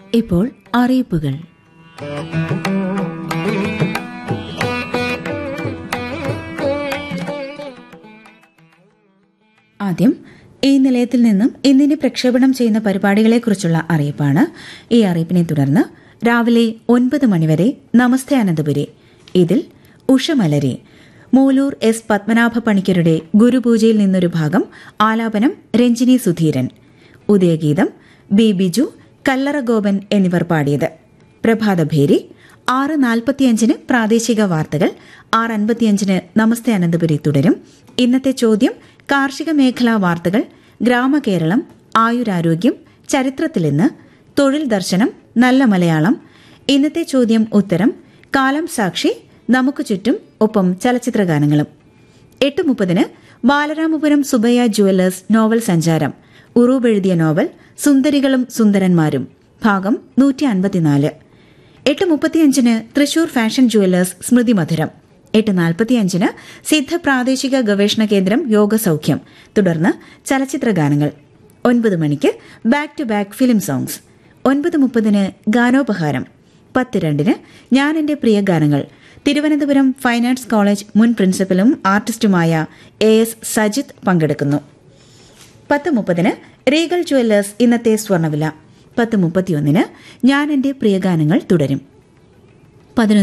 ഇപ്പോൾ അറിയിപ്പുകൾ ആദ്യം ഈ നിലയത്തിൽ നിന്നും ഇന്നിനി പ്രക്ഷേപണം ചെയ്യുന്ന പരിപാടികളെക്കുറിച്ചുള്ള അറിയിപ്പാണ് ഈ അറിയിപ്പിനെ തുടർന്ന് രാവിലെ ഒൻപത് മണിവരെ നമസ്തേ അനന്തപുരി ഇതിൽ ഉഷമലരി മൂലൂർ എസ് പത്മനാഭ പണിക്കരുടെ ഗുരുപൂജയിൽ നിന്നൊരു ഭാഗം ആലാപനം രഞ്ജിനി സുധീരൻ ഉദയഗീതം ബി ബിജു കല്ലറ ഗോപൻ എന്നിവർ പാടിയത് പ്രഭാതഭേരി ആറ് നാൽപ്പത്തിയഞ്ചിന് പ്രാദേശിക വാർത്തകൾ ആറ് അൻപത്തിയഞ്ചിന് നമസ്തേ അനന്തപുരി തുടരും ഇന്നത്തെ ചോദ്യം കാർഷിക മേഖലാ വാർത്തകൾ ഗ്രാമകേരളം ആയുരാരോഗ്യം ചരിത്രത്തിൽ ഇന്ന് തൊഴിൽ ദർശനം നല്ല മലയാളം ഇന്നത്തെ ചോദ്യം ഉത്തരം കാലം സാക്ഷി നമുക്ക് ചുറ്റും ഒപ്പം ചലച്ചിത്രഗാനങ്ങളും എട്ട് മുപ്പതിന് ബാലരാമപുരം സുബയ്യ ജുവല്ലേഴ്സ് നോവൽ സഞ്ചാരം ഉറൂബ് എഴുതിയ നോവൽ സുന്ദരികളും സുന്ദരന്മാരും ഭാഗം നൂറ്റി അൻപത്തിനാല് എട്ട് മുപ്പത്തിയഞ്ചിന് തൃശൂർ ഫാഷൻ ജുവല്ലേഴ്സ് സ്മൃതി മധുരം എട്ട് നാൽപ്പത്തിയഞ്ചിന് സിദ്ധ പ്രാദേശിക ഗവേഷണ കേന്ദ്രം യോഗസൗഖ്യം തുടർന്ന് ചലച്ചിത്ര ഗാനങ്ങൾ ഒൻപത് മണിക്ക് back to back film songs ഒൻപത് മുപ്പതിന് ഗാനോപഹാരം പത്ത് രണ്ടിന് ഞാൻ എന്റെ പ്രിയ ഗാനങ്ങൾ തിരുവനന്തപുരം ഫൈൻ ആർട്സ് കോളേജ് മുൻ പ്രിൻസിപ്പലും ആർട്ടിസ്റ്റുമായ എ എസ് സജിത് പങ്കെടുക്കുന്നു പത്ത് മുപ്പതിന് റീഗൽ ജുവല്ലേഴ്സ് ഇന്നത്തെ സ്വർണ്ണവില പത്ത് മുപ്പത്തിയൊന്നിന് ഞാൻ എന്റെ പ്രിയഗാനങ്ങൾ തുടരും പതിനൊന്ന്